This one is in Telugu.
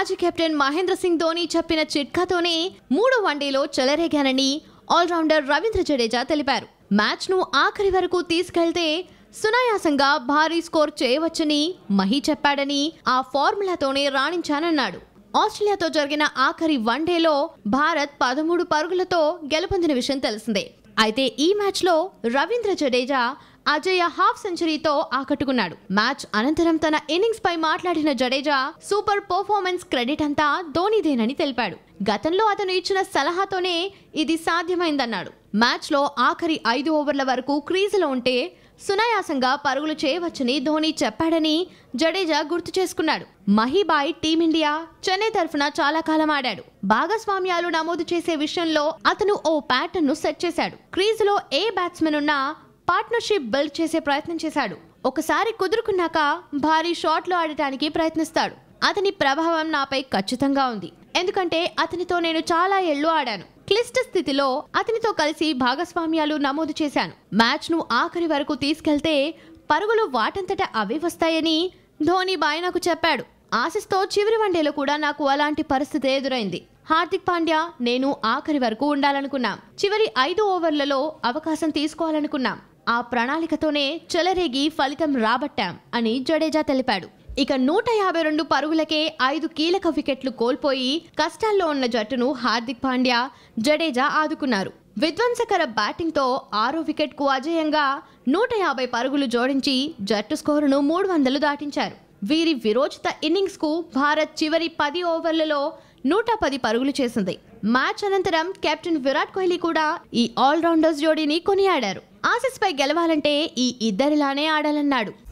మాజీ కెప్టెన్ మహేంద్ర సింగ్ ధోని చెప్పిన చిట్కాతోనే మూడో వన్డేలో చెలరేగానని ఆల్రౌండర్ రవీంద్ర జడేజా తెలిపారు మ్యాచ్ను ఆఖరి వరకు తీసుకెళ్తే సునాయాసంగా భారీ స్కోర్ చేయవచ్చని మహి చెప్పాడని ఆ ఫార్ములాతోనే రాణించానన్నాడు ఆస్ట్రేలియాతో జరిగిన ఆఖరి వన్డేలో భారత్ పదమూడు పరుగులతో గెలుపొందిన విషయం తెలిసిందే అయితే ఈ మ్యాచ్లో రవీంద్ర జడేజా అజయ హాఫ్ సెంచరీతో ఆకట్టుకున్నాడు మ్యాచ్ అనంతరం తన ఇన్నింగ్స్ పై మాట్లాడిన జడేజా సూపర్ పర్ఫార్మెన్స్ క్రెడిట్ అంతా ధోనీదేనని తెలిపాడు గతంలో అతను ఇచ్చిన సలహాతోనే ఇది సాధ్యమైందన్నాడు మ్యాచ్లో ఆఖరి ఐదు ఓవర్ల వరకు క్రీజులో ఉంటే సునాయాసంగా పరుగులు చేయవచ్చని ధోని చెప్పాడని జడేజా గుర్తు చేసుకున్నాడు మహీబాయ్ టీమిండియా చెన్నై తరఫున చాలా కాలం ఆడాడు భాగస్వామ్యాలు నమోదు చేసే విషయంలో అతను ఓ ప్యాటర్న్ ను సెట్ చేశాడు క్రీజులో ఏ బ్యాట్స్మెన్ ఉన్నా పార్ట్నర్షిప్ బిల్డ్ చేసే ప్రయత్నం చేశాడు ఒకసారి కుదురుకున్నాక భారీ షాట్లు ఆడటానికి ప్రయత్నిస్తాడు అతని ప్రభావం నాపై ఖచ్చితంగా ఉంది ఎందుకంటే అతనితో నేను చాలా ఏళ్లు ఆడాను క్లిష్ట స్థితిలో అతనితో కలిసి భాగస్వామ్యాలు నమోదు చేశాను మ్యాచ్ ను ఆఖరి వరకు తీసుకెళ్తే పరుగులు వాటంతట అవే వస్తాయని ధోని బాయ్ నాకు చెప్పాడు ఆశిస్తో చివరి వన్డేలో కూడా నాకు అలాంటి పరిస్థితి ఎదురైంది హార్దిక్ పాండ్యా నేను ఆఖరి వరకు ఉండాలనుకున్నాం చివరి ఐదు ఓవర్లలో అవకాశం తీసుకోవాలనుకున్నాం ఆ ప్రణాళికతోనే చెలరేగి ఫలితం రాబట్టాం అని జడేజా తెలిపాడు ఇక నూట యాభై రెండు పరుగులకే ఐదు కీలక వికెట్లు కోల్పోయి కష్టాల్లో ఉన్న జట్టును హార్దిక్ పాండ్యా జడేజా ఆదుకున్నారు విధ్వంసకర బ్యాటింగ్తో ఆరో వికెట్కు అజేయంగా నూట యాభై పరుగులు జోడించి జట్టు స్కోరును మూడు వందలు దాటించారు వీరి విరోచిత ఇన్నింగ్స్ కు భారత్ చివరి పది ఓవర్లలో నూట పది పరుగులు చేసింది మ్యాచ్ అనంతరం కెప్టెన్ విరాట్ కోహ్లీ కూడా ఈ ఆల్రౌండర్స్ జోడీని కొనియాడారు ఆసీస్ పై గెలవాలంటే ఈ ఇద్దరిలానే ఆడాలన్నాడు